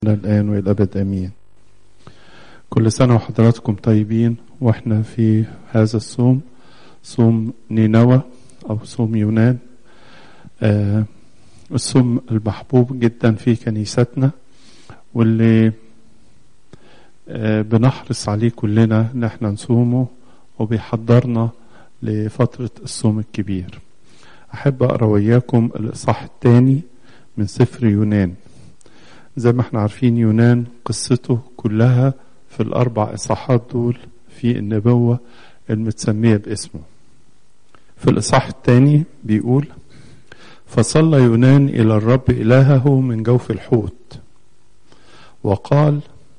الآن وإلى الأبد آمين كل سنة وحضراتكم طيبين وإحنا في هذا الصوم صوم نينوى أو صوم يونان آه الصوم المحبوب جدا في كنيستنا واللي آه بنحرص عليه كلنا إن احنا نصومه وبيحضرنا لفترة الصوم الكبير أحب أقرأ وياكم الإصحاح الثاني من سفر يونان زي ما احنا عارفين يونان قصته كلها في الأربع إصحاحات دول في النبوة المتسمية باسمه في الإصحاح الثاني بيقول فصلى يونان إلى الرب إلهه من جوف الحوت وقال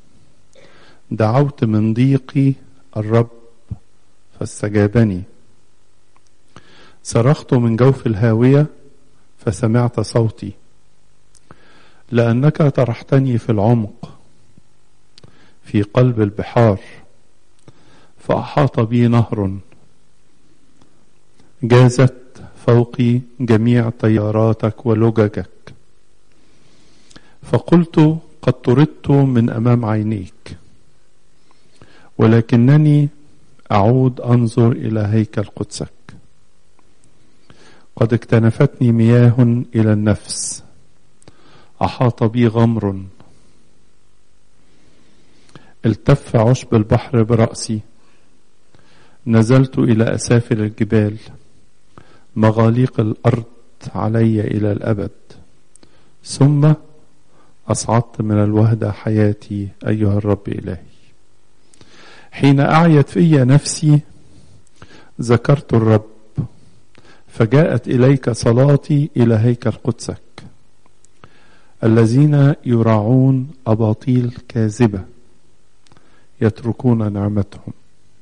دعوت من ضيقي الرب فاستجابني صرخت من جوف الهاوية فسمعت صوتي لأنك طرحتني في العمق في قلب البحار فأحاط بي نهر جازت فوقي جميع طياراتك ولججك فقلت قد طردت من أمام عينيك ولكنني أعود أنظر إلى هيكل قدسك قد اكتنفتني مياه إلى النفس أحاط بي غمر التف عشب البحر برأسي نزلت إلى أسافل الجبال مغاليق الأرض علي إلى الأبد ثم أصعدت من الوهدة حياتي أيها الرب إلهي حين أعيت في نفسي ذكرت الرب فجاءت إليك صلاتي إلى هيكل قدسك الذين يراعون أباطيل كاذبة يتركون نعمتهم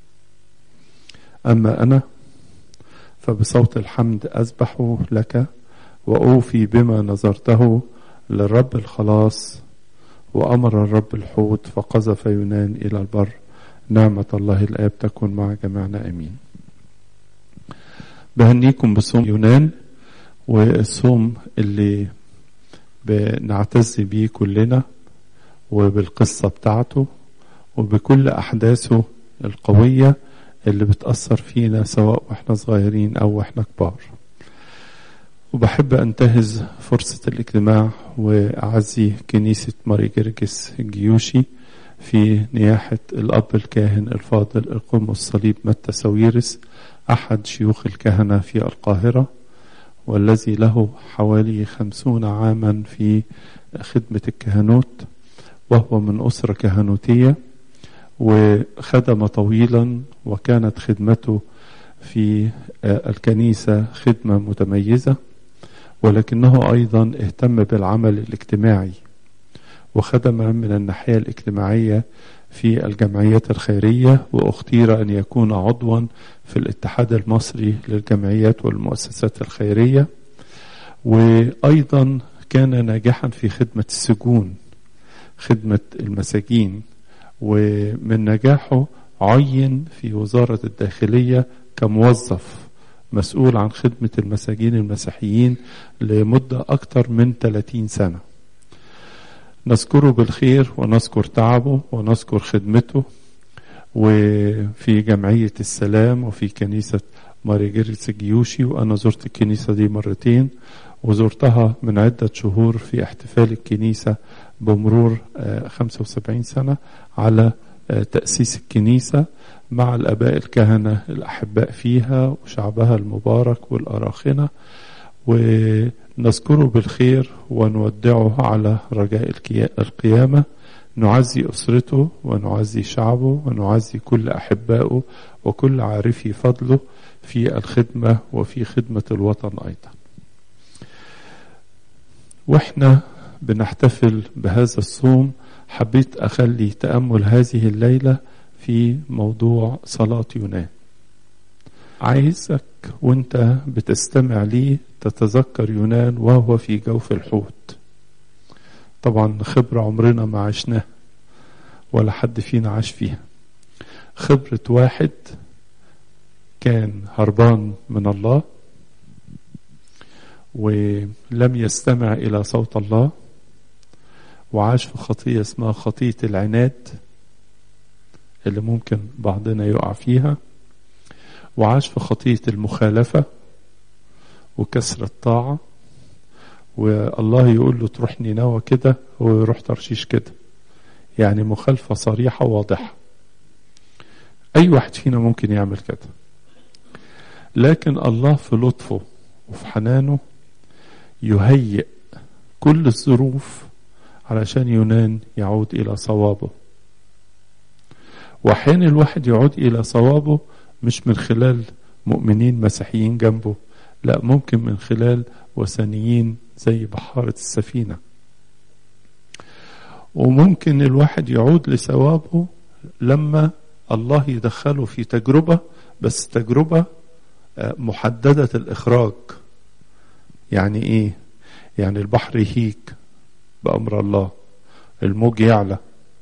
أما أنا فبصوت الحمد أسبح لك وأوفي بما نظرته للرب الخلاص وأمر الرب الحوت فقذف يونان إلى البر نعمة الله الآب تكن مع جميعنا أمين بهنيكم بصوم يونان والصوم اللي بنعتز بيه كلنا وبالقصة بتاعته وبكل أحداثه القوية اللي بتأثر فينا سواء واحنا صغيرين أو واحنا كبار وبحب أنتهز فرصة الاجتماع وأعزي كنيسة ماري جرجس الجيوشي في نياحة الأب الكاهن الفاضل القم الصليب متى سويرس أحد شيوخ الكهنة في القاهرة والذي له حوالي خمسون عاما في خدمة الكهنوت وهو من أسرة كهنوتية وخدم طويلا وكانت خدمته في الكنيسة خدمة متميزة ولكنه أيضا اهتم بالعمل الاجتماعي وخدم من الناحية الاجتماعية في الجمعيات الخيرية واختير أن يكون عضوا في الاتحاد المصري للجمعيات والمؤسسات الخيرية وأيضا كان ناجحا في خدمة السجون خدمة المساجين ومن نجاحه عين في وزارة الداخلية كموظف مسؤول عن خدمة المساجين المسيحيين لمدة أكثر من 30 سنة نذكره بالخير ونذكر تعبه ونذكر خدمته وفي جمعية السلام وفي كنيسة ماري جيرس الجيوشي وأنا زرت الكنيسة دي مرتين وزرتها من عدة شهور في احتفال الكنيسة بمرور 75 سنة على تأسيس الكنيسة مع الآباء الكهنة الأحباء فيها وشعبها المبارك والأراخنة ونذكره بالخير ونودعه على رجاء القيامة نعزي أسرته ونعزي شعبه ونعزي كل أحبائه وكل عارفي فضله في الخدمة وفي خدمة الوطن أيضا وإحنا بنحتفل بهذا الصوم حبيت أخلي تأمل هذه الليلة في موضوع صلاة يونان عايزك وانت بتستمع ليه تتذكر يونان وهو في جوف الحوت طبعا خبرة عمرنا ما عشناها ولا حد فينا عاش فيها خبرة واحد كان هربان من الله ولم يستمع إلى صوت الله وعاش في خطية اسمها خطية العناد اللي ممكن بعضنا يقع فيها وعاش في خطية المخالفة وكسر الطاعة والله يقول له تروح نينوى كده هو يروح ترشيش كده يعني مخالفة صريحة واضحة أي واحد فينا ممكن يعمل كده لكن الله في لطفه وفي حنانه يهيئ كل الظروف علشان يونان يعود إلى صوابه وأحيانا الواحد يعود إلى صوابه مش من خلال مؤمنين مسيحيين جنبه لا ممكن من خلال وثنيين زي بحارة السفينة وممكن الواحد يعود لثوابه لما الله يدخله في تجربة بس تجربة محددة الإخراج يعني إيه؟ يعني البحر يهيج بأمر الله الموج يعلى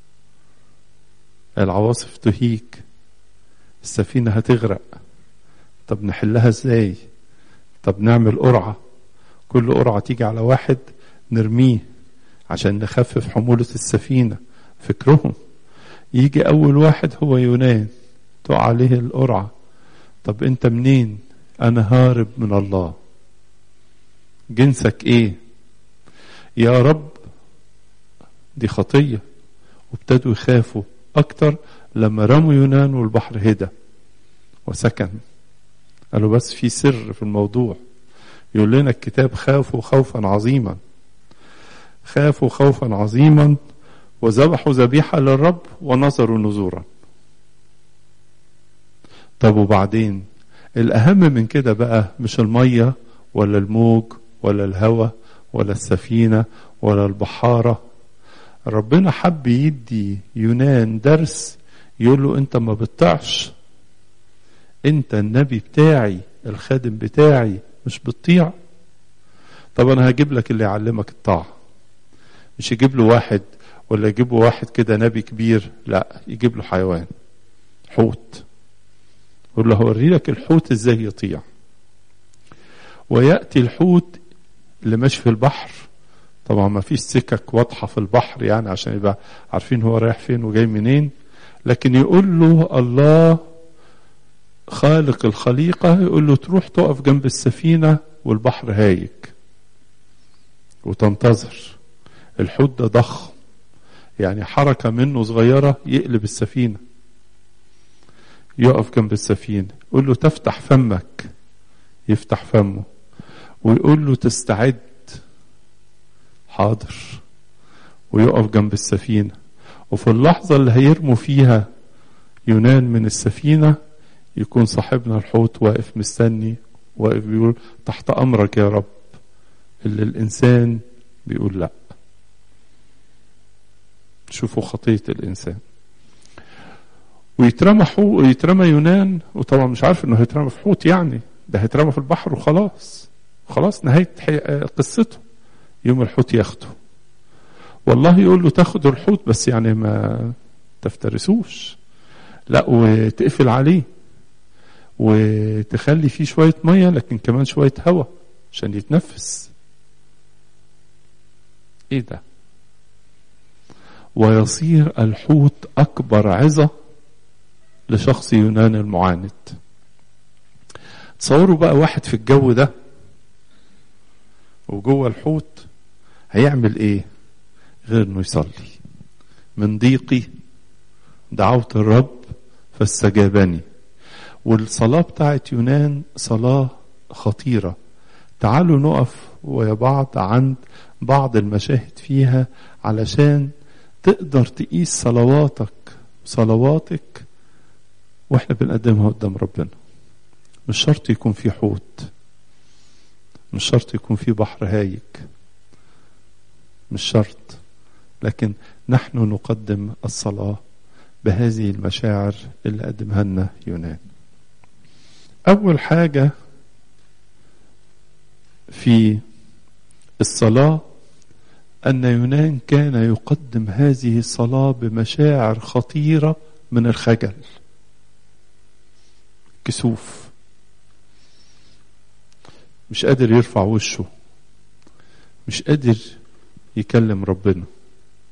العواصف تهيج السفينة هتغرق طب نحلها ازاي طب نعمل قرعة كل قرعة تيجي على واحد نرميه عشان نخفف حمولة السفينة فكرهم يجي أول واحد هو يونان تقع عليه القرعة طب أنت منين أنا هارب من الله جنسك إيه يا رب دي خطية وابتدوا يخافوا أكتر لما رموا يونان والبحر هدى وسكن قالوا بس في سر في الموضوع يقول لنا الكتاب خافوا خوفا عظيما خافوا خوفا عظيما وذبحوا ذبيحة للرب ونظروا نذورا طب وبعدين الأهم من كده بقى مش المية ولا الموج ولا الهوى ولا السفينة ولا البحارة ربنا حب يدي يونان درس يقول له انت ما بتطيعش انت النبي بتاعي الخادم بتاعي مش بتطيع طب انا هجيب لك اللي يعلمك الطاعة مش يجيب له واحد ولا يجيب له واحد كده نبي كبير لا يجيب له حيوان حوت يقول له هوري لك الحوت ازاي يطيع ويأتي الحوت اللي ماشي في البحر طبعا ما فيش سكك واضحة في البحر يعني عشان يبقى عارفين هو رايح فين وجاي منين لكن يقول له الله خالق الخليقة يقول له تروح تقف جنب السفينة والبحر هايج وتنتظر الحوت ده ضخم يعني حركة منه صغيرة يقلب السفينة يقف جنب السفينة يقول له تفتح فمك يفتح فمه ويقول له تستعد حاضر ويقف جنب السفينة وفي اللحظة اللي هيرموا فيها يونان من السفينة يكون صاحبنا الحوت واقف مستني واقف بيقول تحت أمرك يا رب اللي الإنسان بيقول لأ شوفوا خطية الإنسان ويترمى حو... يترمى يونان وطبعا مش عارف انه هيترمى في حوت يعني ده هيترمى في البحر وخلاص خلاص نهاية حي... قصته يوم الحوت ياخده والله يقول له تاخد الحوت بس يعني ما تفترسوش لا وتقفل عليه وتخلي فيه شوية مية لكن كمان شوية هواء عشان يتنفس ايه ده ويصير الحوت اكبر عظة لشخص يونان المعاند تصوروا بقى واحد في الجو ده وجوه الحوت هيعمل ايه غير انه يصلي من ضيقي دعوت الرب فاستجابني والصلاة بتاعت يونان صلاة خطيرة تعالوا نقف ويا بعض عند بعض المشاهد فيها علشان تقدر تقيس صلواتك صلواتك واحنا بنقدمها قدام ربنا مش شرط يكون في حوت مش شرط يكون في بحر هايج مش شرط لكن نحن نقدم الصلاة بهذه المشاعر اللي قدمها لنا يونان أول حاجة في الصلاة أن يونان كان يقدم هذه الصلاة بمشاعر خطيرة من الخجل كسوف مش قادر يرفع وشه مش قادر يكلم ربنا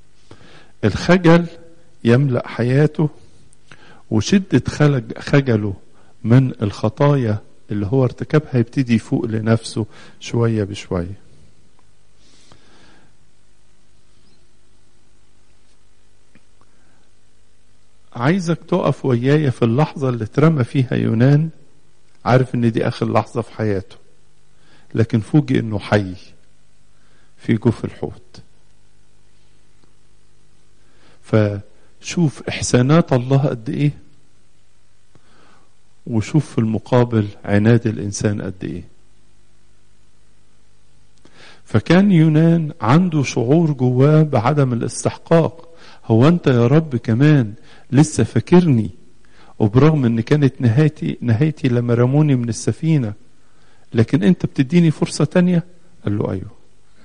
الخجل يملأ حياته وشدة خلج خجله من الخطايا اللي هو ارتكبها يبتدي يفوق لنفسه شوية بشوية عايزك تقف ويايا في اللحظة اللي اترمى فيها يونان عارف ان دي اخر لحظة في حياته لكن فوجئ انه حي في جوف الحوت فشوف احسانات الله قد ايه وشوف في المقابل عناد الانسان قد ايه فكان يونان عنده شعور جواه بعدم الاستحقاق هو انت يا رب كمان لسه فاكرني وبرغم ان كانت نهايتي نهايتي لما رموني من السفينه لكن انت بتديني فرصه تانية قال له ايوه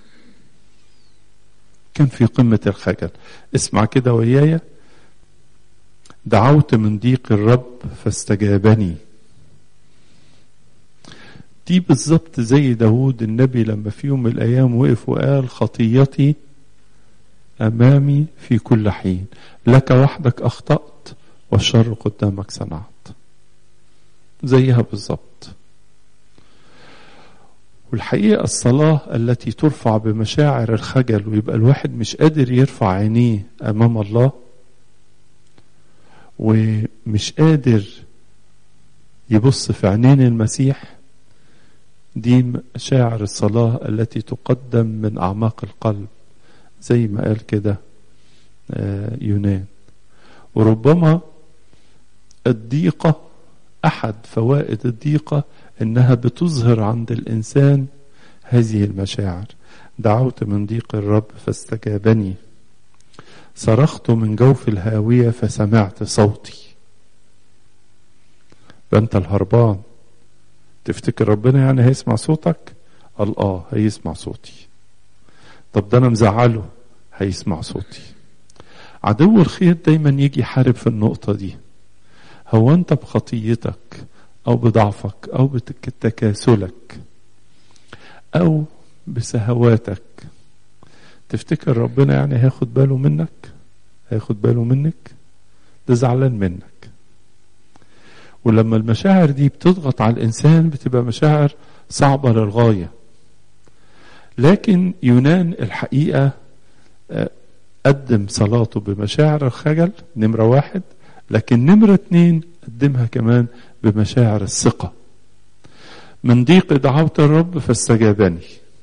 كان في قمه الخجل اسمع كده ويايا دعوت من ضيق الرب فاستجابني دي بالظبط زي داود النبي لما في يوم من الايام وقف وقال خطيتي امامي في كل حين لك وحدك اخطات والشر قدامك صنعت زيها بالظبط والحقيقة الصلاة التي ترفع بمشاعر الخجل ويبقى الواحد مش قادر يرفع عينيه أمام الله ومش قادر يبص في عينين المسيح دي مشاعر الصلاة التي تقدم من أعماق القلب زي ما قال كده يونان وربما الضيقة أحد فوائد الضيقة إنها بتظهر عند الإنسان هذه المشاعر دعوت من ضيق الرب فاستجابني صرخت من جوف الهاوية فسمعت صوتي فأنت الهربان تفتكر ربنا يعني هيسمع صوتك قال آه هيسمع صوتي طب ده أنا مزعله هيسمع صوتي عدو الخير دايما يجي يحارب في النقطة دي هو أنت بخطيتك أو بضعفك أو بتكاسلك أو بسهواتك تفتكر ربنا يعني هياخد باله منك هياخد باله منك ده زعلان منك ولما المشاعر دي بتضغط على الإنسان بتبقى مشاعر صعبة للغاية لكن يونان الحقيقة قدم صلاته بمشاعر الخجل نمرة واحد لكن نمرة اتنين قدمها كمان بمشاعر الثقة من ضيق دعوت الرب فاستجابني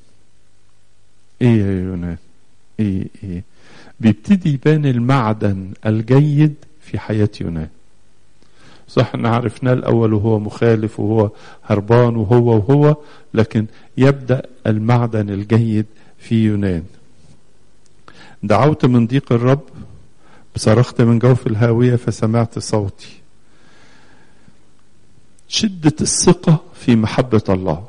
ايه يا يونان ايه ايه بيبتدي يبان المعدن الجيد في حياة يونان صح ان عرفناه الاول وهو مخالف وهو هربان وهو وهو لكن يبدا المعدن الجيد في يونان دعوت من ضيق الرب صرخت من جوف الهاويه فسمعت صوتي شده الثقه في محبه الله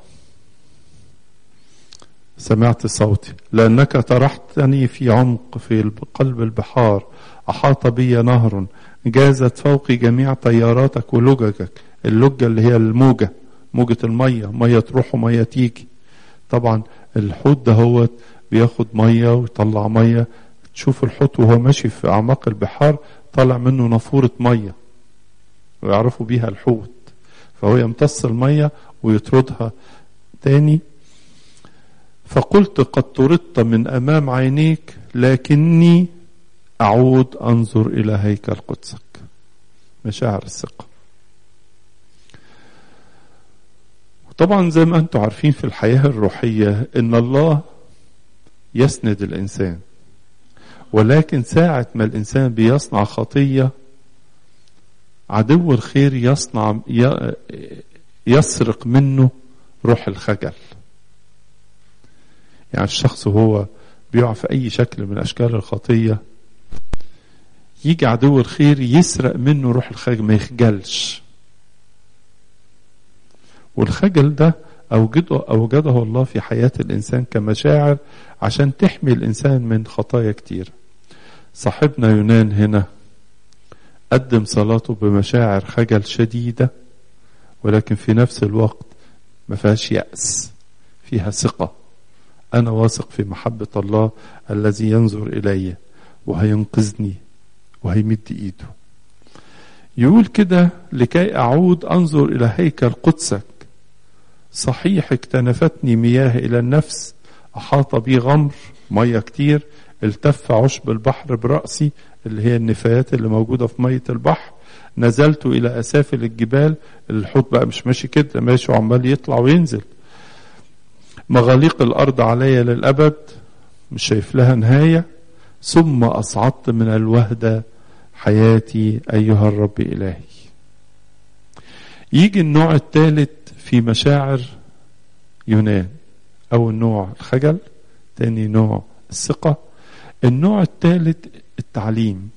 سمعت صوتي لانك طرحتني في عمق في قلب البحار احاط بي نهر جازت فوقي جميع طياراتك ولججك اللجة اللي هي الموجة موجة المية مية تروح ومية تيجي طبعا الحوت ده هو بياخد مية ويطلع مية تشوف الحوت وهو ماشي في أعماق البحار طالع منه نافورة مية ويعرفوا بيها الحوت فهو يمتص المية ويطردها تاني فقلت قد طردت من أمام عينيك لكني أعود أنظر إلى هيكل قدسك مشاعر الثقة طبعا زي ما أنتم عارفين في الحياة الروحية إن الله يسند الإنسان ولكن ساعة ما الإنسان بيصنع خطية عدو الخير يصنع يسرق منه روح الخجل يعني الشخص وهو بيقع في أي شكل من أشكال الخطية يجي عدو الخير يسرق منه روح الخجل ما يخجلش والخجل ده أوجده, أوجده الله في حياة الإنسان كمشاعر عشان تحمي الإنسان من خطايا كتير صاحبنا يونان هنا قدم صلاته بمشاعر خجل شديدة ولكن في نفس الوقت ما فيهاش يأس فيها ثقة أنا واثق في محبة الله الذي ينظر إلي وهينقذني وهيمد ايده يقول كده لكي اعود انظر الى هيكل قدسك صحيح اكتنفتني مياه الى النفس احاط بي غمر ميه كتير التف عشب البحر براسي اللي هي النفايات اللي موجوده في ميه البحر نزلت الى اسافل الجبال الحوت بقى مش ماشي كده ماشي وعمال يطلع وينزل مغاليق الارض علي للابد مش شايف لها نهايه ثم اصعدت من الوهده حياتي ايها الرب الهي يجي النوع الثالث في مشاعر يونان اول نوع الخجل تاني نوع الثقه النوع الثالث التعليم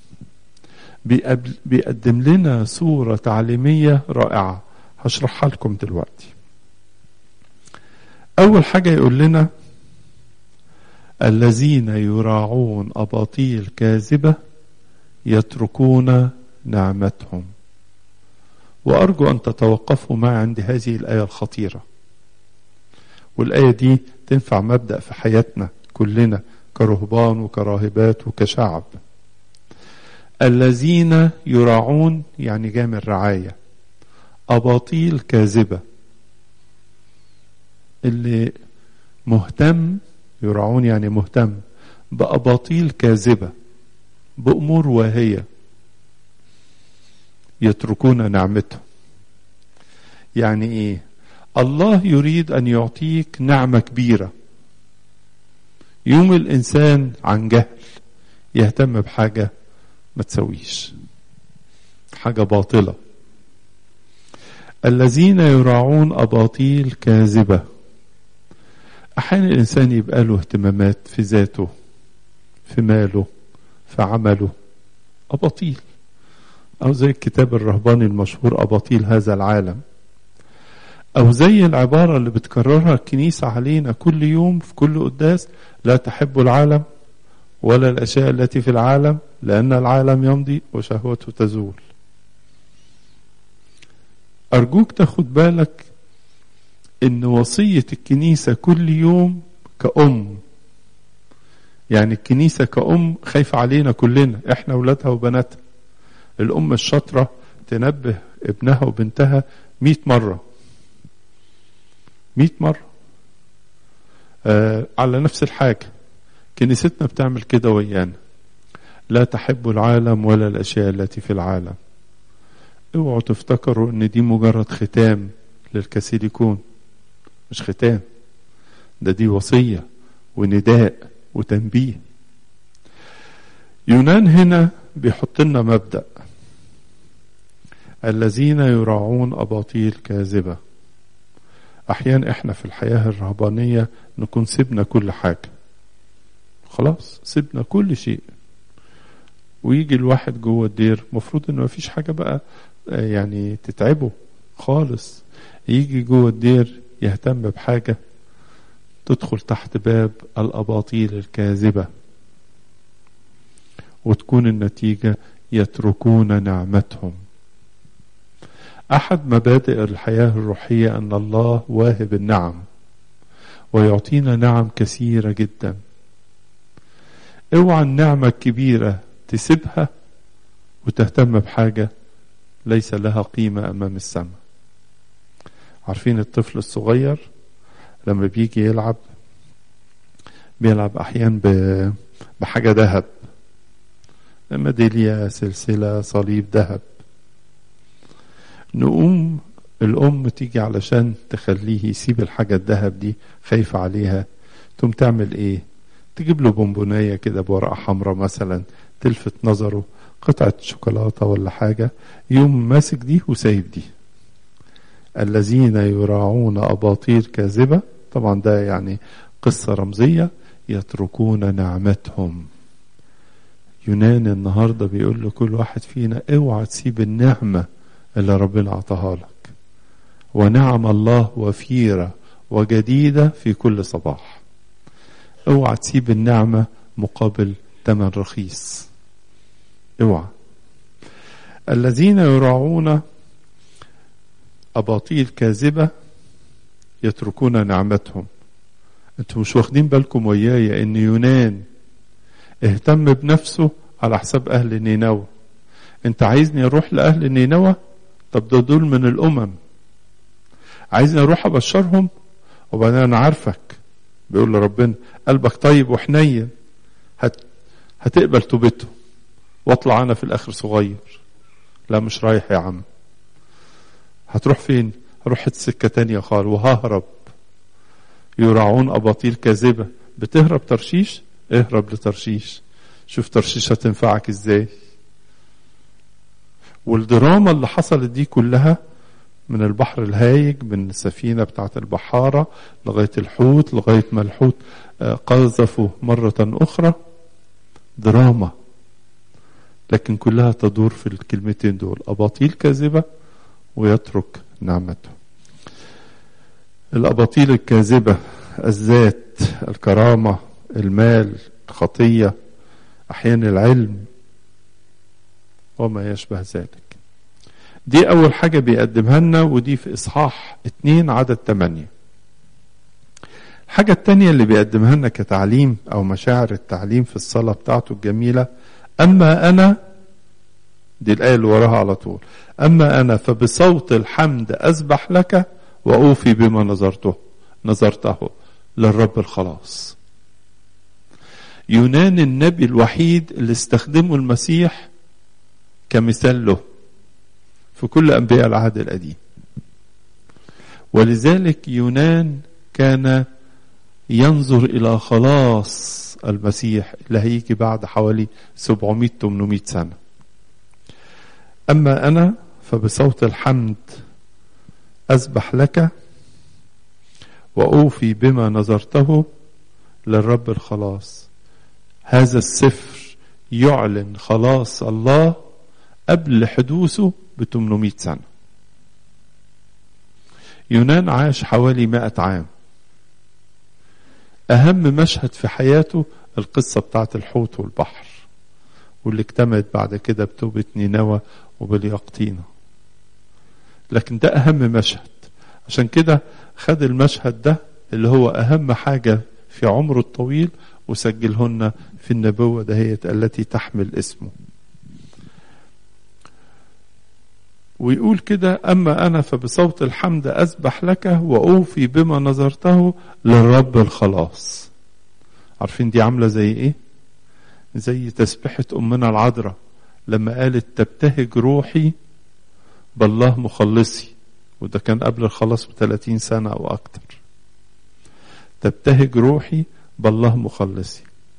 بيقدم لنا صورة تعليمية رائعة هشرحها لكم دلوقتي أول حاجة يقول لنا الذين يراعون أباطيل كاذبة يتركون نعمتهم وأرجو أن تتوقفوا معي عند هذه الآية الخطيرة والآية دي تنفع مبدأ في حياتنا كلنا كرهبان وكراهبات وكشعب الذين يراعون يعني جاء من رعاية أباطيل كاذبة اللي مهتم يراعون يعني مهتم بأباطيل كاذبة بأمور واهية يتركون نعمته يعني ايه الله يريد ان يعطيك نعمه كبيره يوم الانسان عن جهل يهتم بحاجه ما تسويش حاجه باطله الذين يراعون اباطيل كاذبه احيانا الانسان يبقى له اهتمامات في ذاته في ماله في عمله اباطيل او زي الكتاب الرهباني المشهور اباطيل هذا العالم او زي العباره اللي بتكررها الكنيسه علينا كل يوم في كل قداس لا تحب العالم ولا الاشياء التي في العالم لان العالم يمضي وشهوته تزول ارجوك تاخد بالك ان وصيه الكنيسه كل يوم كأم يعني الكنيسه كأم خايفه علينا كلنا احنا اولادها وبناتها الام الشاطره تنبه ابنها وبنتها مئة مرة مئة مرة آه على نفس الحاجة كنيستنا بتعمل كده ويانا لا تحب العالم ولا الأشياء التي في العالم اوعوا تفتكروا ان دي مجرد ختام للكاثوليكون مش ختام ده دي وصية ونداء وتنبيه يونان هنا بيحط لنا مبدأ الذين يراعون أباطيل كاذبة أحيانا إحنا في الحياة الرهبانية نكون سيبنا كل حاجة خلاص سيبنا كل شيء ويجي الواحد جوه الدير مفروض إنه مفيش حاجة بقى يعني تتعبه خالص يجي جوه الدير يهتم بحاجة تدخل تحت باب الأباطيل الكاذبة وتكون النتيجة يتركون نعمتهم احد مبادئ الحياه الروحيه ان الله واهب النعم ويعطينا نعم كثيره جدا اوعى النعمه الكبيره تسيبها وتهتم بحاجه ليس لها قيمه امام السماء عارفين الطفل الصغير لما بيجي يلعب بيلعب احيانا بحاجه ذهب ميداليه سلسله صليب ذهب نقوم الأم تيجي علشان تخليه يسيب الحاجة الذهب دي خايفة عليها تقوم تعمل إيه؟ تجيب له بونبوناية كده بورقة حمراء مثلا تلفت نظره قطعة شوكولاتة ولا حاجة يقوم ماسك دي وسايب دي الذين يراعون أباطيل كاذبة طبعا ده يعني قصة رمزية يتركون نعمتهم يونان النهاردة بيقول لكل واحد فينا اوعى تسيب النعمة اللي ربنا عطاها لك ونعم الله وفيرة وجديدة في كل صباح اوعى تسيب النعمة مقابل ثمن رخيص اوعى الذين يراعون أباطيل كاذبة يتركون نعمتهم انتم مش واخدين بالكم وياي ان يونان اهتم بنفسه على حساب أهل نينوى انت عايزني اروح لأهل نينوى طب ده دول من الأمم عايزني اروح ابشرهم وبعدين انا عارفك بيقول لربنا قلبك طيب وحنين هت هتقبل توبته واطلع انا في الاخر صغير لا مش رايح يا عم هتروح فين هروح سكة تانية خالص وههرب يراعون أباطيل كاذبة بتهرب ترشيش اهرب لترشيش شوف ترشيش هتنفعك ازاي والدراما اللي حصلت دي كلها من البحر الهايج من السفينة بتاعت البحارة لغاية الحوت لغاية ما الحوت قذفه مرة أخرى دراما لكن كلها تدور في الكلمتين دول أباطيل كاذبة ويترك نعمته الأباطيل الكاذبة الذات الكرامة المال الخطية أحيانا العلم وما يشبه ذلك دي أول حاجة بيقدمها لنا ودي في إصحاح اتنين عدد تمانية الحاجة التانية اللي بيقدمها لنا كتعليم أو مشاعر التعليم في الصلاة بتاعته الجميلة أما أنا دي الآية اللي وراها على طول أما أنا فبصوت الحمد أسبح لك وأوفي بما نظرته نظرته للرب الخلاص يونان النبي الوحيد اللي استخدمه المسيح كمثال له في كل أنبياء العهد القديم ولذلك يونان كان ينظر إلى خلاص المسيح اللي هيجي بعد حوالي 700 800 سنة أما أنا فبصوت الحمد أسبح لك وأوفي بما نظرته للرب الخلاص هذا السفر يعلن خلاص الله قبل حدوثه ب 800 سنة يونان عاش حوالي 100 عام أهم مشهد في حياته القصة بتاعت الحوت والبحر واللي اكتملت بعد كده بتوبة نينوى وباليقطينة لكن ده أهم مشهد عشان كده خد المشهد ده اللي هو أهم حاجة في عمره الطويل وسجلهن في النبوة دهيت التي تحمل اسمه ويقول كده أما أنا فبصوت الحمد أسبح لك وأوفي بما نظرته للرب الخلاص عارفين دي عاملة زي إيه زي تسبحة أمنا العذراء لما قالت تبتهج روحي بالله مخلصي وده كان قبل الخلاص بثلاثين سنة أو أكتر تبتهج روحي بالله مخلصي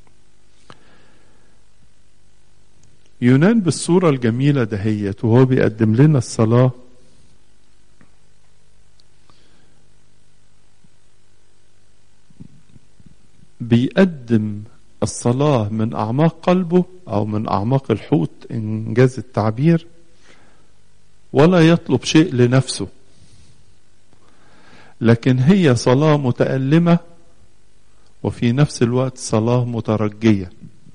يونان بالصورة الجميلة دهيت وهو بيقدم لنا الصلاة بيقدم الصلاة من أعماق قلبه أو من أعماق الحوت إنجاز التعبير ولا يطلب شيء لنفسه لكن هي صلاة متألمة وفي نفس الوقت صلاة مترجية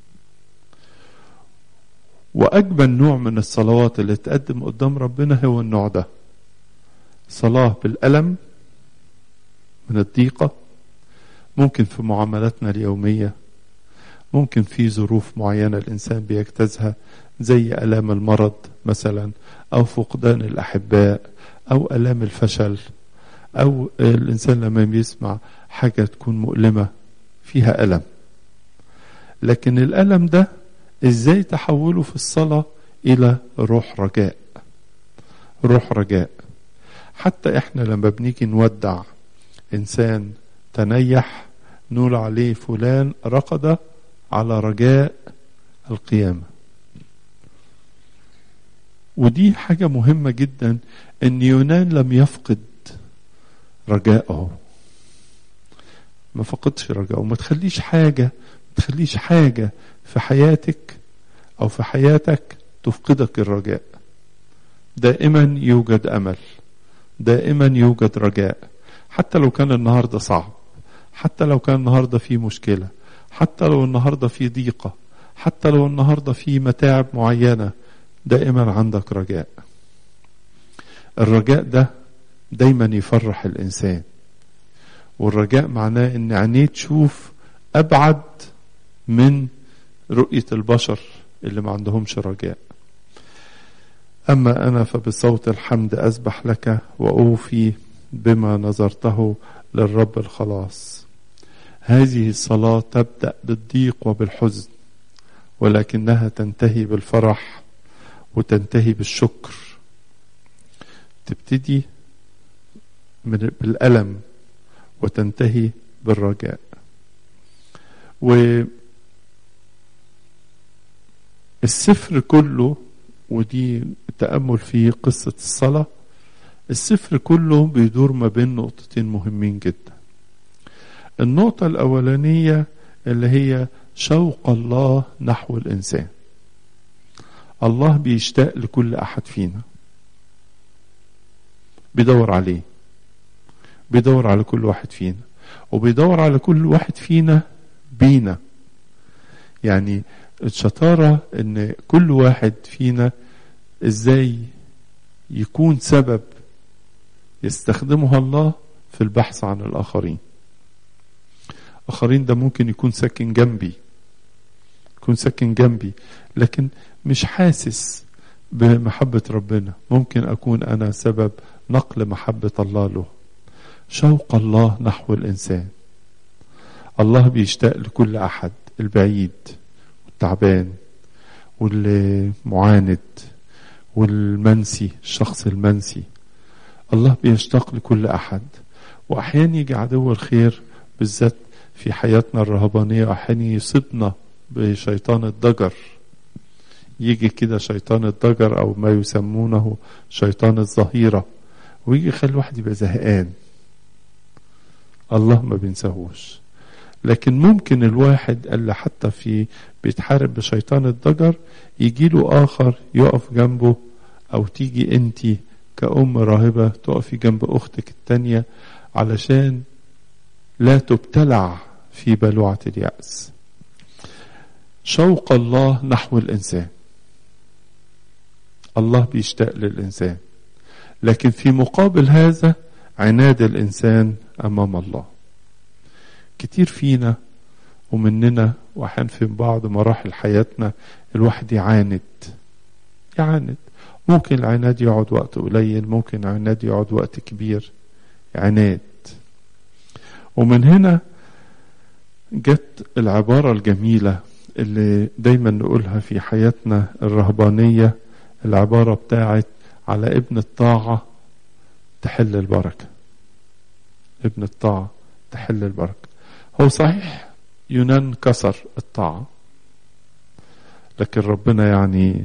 وأجمل نوع من الصلوات اللي تقدم قدام ربنا هو النوع ده صلاة بالألم من الضيقة ممكن في معاملاتنا اليومية ممكن في ظروف معينة الإنسان بيجتازها زي ألام المرض مثلا أو فقدان الأحباء أو ألام الفشل أو الإنسان لما بيسمع حاجة تكون مؤلمة فيها ألم لكن الألم ده إزاي تحوله في الصلاة إلى روح رجاء روح رجاء حتى إحنا لما بنيجي نودع إنسان تنيح نقول عليه فلان رقد على رجاء القيامة ودي حاجة مهمة جدا ان يونان لم يفقد رجاءه ما فقدش رجاءه ما تخليش حاجة ما تخليش حاجة في حياتك او في حياتك تفقدك الرجاء دائما يوجد امل دائما يوجد رجاء حتى لو كان النهارده صعب حتى لو كان النهارده في مشكله حتى لو النهارده في ضيقه حتى لو النهارده في متاعب معينه دائما عندك رجاء الرجاء ده دايما يفرح الانسان والرجاء معناه ان عينيه تشوف ابعد من رؤية البشر اللي ما عندهمش رجاء أما أنا فبصوت الحمد أسبح لك وأوفي بما نظرته للرب الخلاص هذه الصلاة تبدأ بالضيق وبالحزن ولكنها تنتهي بالفرح وتنتهي بالشكر تبتدي من بالألم وتنتهي بالرجاء والسفر كله ودي التأمل في قصة الصلاة السفر كله بيدور ما بين نقطتين مهمين جدا النقطة الأولانية اللي هي شوق الله نحو الإنسان الله بيشتاق لكل أحد فينا بيدور عليه بيدور على كل واحد فينا وبيدور على كل واحد فينا بينا يعني الشطارة ان كل واحد فينا ازاي يكون سبب يستخدمها الله في البحث عن الآخرين آخرين ده ممكن يكون ساكن جنبي يكون ساكن جنبي لكن مش حاسس بمحبة ربنا ممكن أكون أنا سبب نقل محبة الله له شوق الله نحو الإنسان الله بيشتاق لكل أحد البعيد والتعبان والمعاند والمنسي الشخص المنسي الله بيشتاق لكل أحد وأحيانا يجي عدو الخير بالذات في حياتنا الرهبانية أحيانا يصيبنا بشيطان الضجر يجي كده شيطان الضجر أو ما يسمونه شيطان الظهيرة ويجي يخلي الواحد يبقى زهقان الله ما بينساهوش لكن ممكن الواحد اللي حتى في بيتحارب بشيطان الضجر يجي له آخر يقف جنبه أو تيجي أنت كأم راهبة تقفي جنب أختك التانية علشان لا تبتلع في بلوعة اليأس شوق الله نحو الإنسان الله بيشتاق للإنسان لكن في مقابل هذا عناد الإنسان أمام الله كتير فينا ومننا وأحيانا في بعض مراحل حياتنا الواحد يعاند يعاند ممكن العناد يقعد وقت قليل ممكن العناد يقعد وقت كبير عناد ومن هنا جت العبارة الجميلة اللي دايما نقولها في حياتنا الرهبانية العبارة بتاعت على ابن الطاعة تحل البركة ابن الطاعة تحل البركة هو صحيح يونان كسر الطاعة لكن ربنا يعني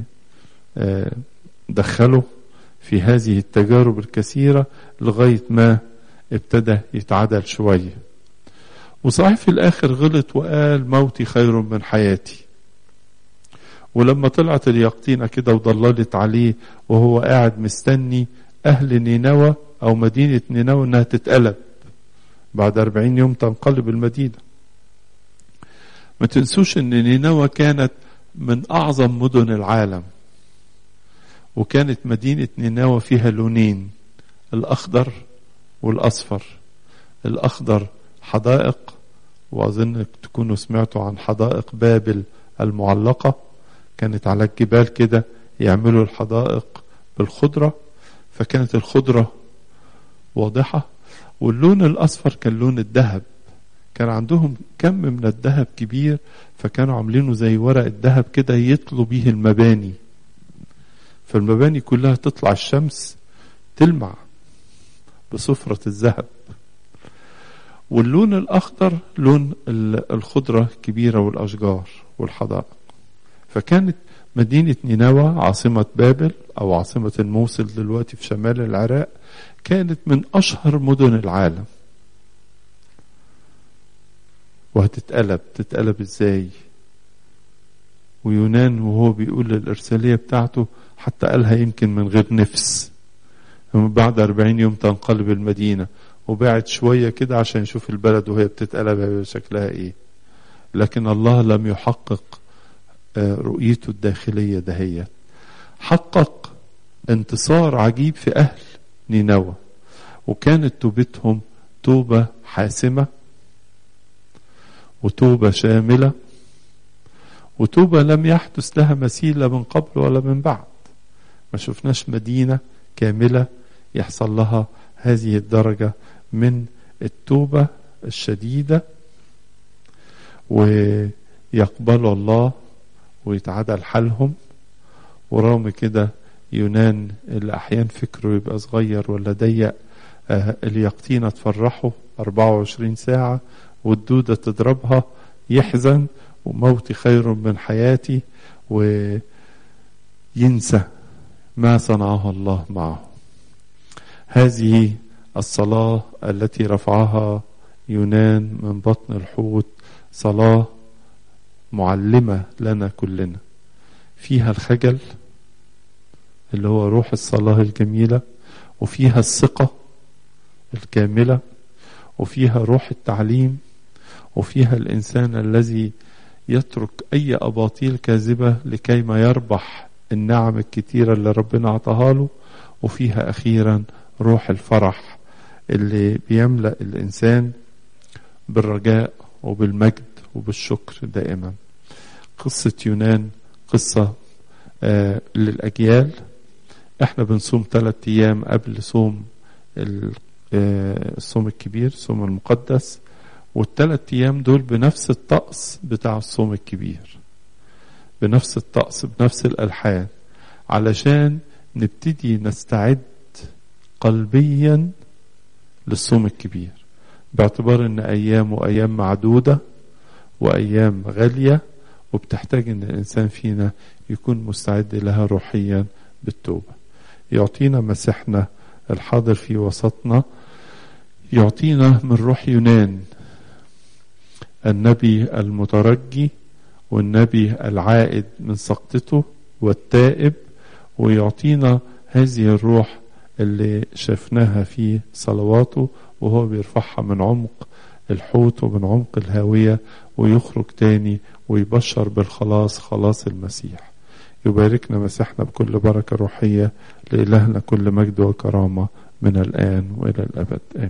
دخله في هذه التجارب الكثيرة لغاية ما ابتدى يتعدل شوية وصحيح في الآخر غلط وقال موتي خير من حياتي ولما طلعت اليقطينة كده وضللت عليه وهو قاعد مستني أهل نينوى أو مدينة نينوى إنها تتقلب بعد أربعين يوم تنقلب المدينة ما تنسوش إن نينوى كانت من أعظم مدن العالم وكانت مدينة نينوى فيها لونين الأخضر والأصفر الأخضر حدائق وأظن تكونوا سمعتوا عن حدائق بابل المعلقة كانت على الجبال كده يعملوا الحدائق بالخضرة فكانت الخضرة واضحة واللون الأصفر كان لون الذهب كان عندهم كم من الذهب كبير فكانوا عاملينه زي ورق الذهب كده يطلوا بيه المباني فالمباني كلها تطلع الشمس تلمع بصفرة الذهب واللون الأخضر لون الخضرة الكبيرة والأشجار والحدائق فكانت مدينة نينوى عاصمة بابل أو عاصمة الموصل دلوقتي في شمال العراق كانت من أشهر مدن العالم وهتتقلب تتقلب ازاي ويونان وهو بيقول الإرسالية بتاعته حتى قالها يمكن من غير نفس بعد أربعين يوم تنقلب المدينة وبعد شوية كده عشان يشوف البلد وهي بتتقلب هيبقى شكلها ايه لكن الله لم يحقق رؤيته الداخلية دهيت حقق انتصار عجيب في أهل نينوى وكانت توبتهم توبة حاسمة وتوبة شاملة وتوبة لم يحدث لها مثيل لا من قبل ولا من بعد ما شفناش مدينة كاملة يحصل لها هذه الدرجة من التوبة الشديدة ويقبلوا الله ويتعدل حالهم ورغم كده يونان اللي أحيانا فكره يبقى صغير ولا ضيق آه اليقطينة تفرحه 24 ساعة والدودة تضربها يحزن وموتي خير من حياتي وينسى ما صنعه الله معه هذه الصلاة التي رفعها يونان من بطن الحوت صلاة معلمة لنا كلنا فيها الخجل اللي هو روح الصلاة الجميلة وفيها الثقة الكاملة وفيها روح التعليم وفيها الإنسان الذي يترك أي أباطيل كاذبة لكي ما يربح النعم الكتيرة اللي ربنا عطاها له وفيها أخيرا روح الفرح اللي بيملأ الإنسان بالرجاء وبالمجد وبالشكر دائما قصة يونان قصة آه للأجيال احنا بنصوم ثلاثة أيام قبل صوم الصوم الكبير الصوم المقدس والثلاث أيام دول بنفس الطقس بتاع الصوم الكبير بنفس الطقس بنفس الألحان علشان نبتدي نستعد قلبيا للصوم الكبير باعتبار ان ايامه ايام معدوده وايام غاليه وبتحتاج ان الانسان فينا يكون مستعد لها روحيا بالتوبه يعطينا مسيحنا الحاضر في وسطنا يعطينا من روح يونان النبي المترجي والنبي العائد من سقطته والتائب ويعطينا هذه الروح اللي شفناها في صلواته وهو بيرفعها من عمق الحوت ومن عمق الهاوية ويخرج تاني ويبشر بالخلاص خلاص المسيح يباركنا مسيحنا بكل بركة روحية لإلهنا كل مجد وكرامة من الآن وإلى الأبد آمين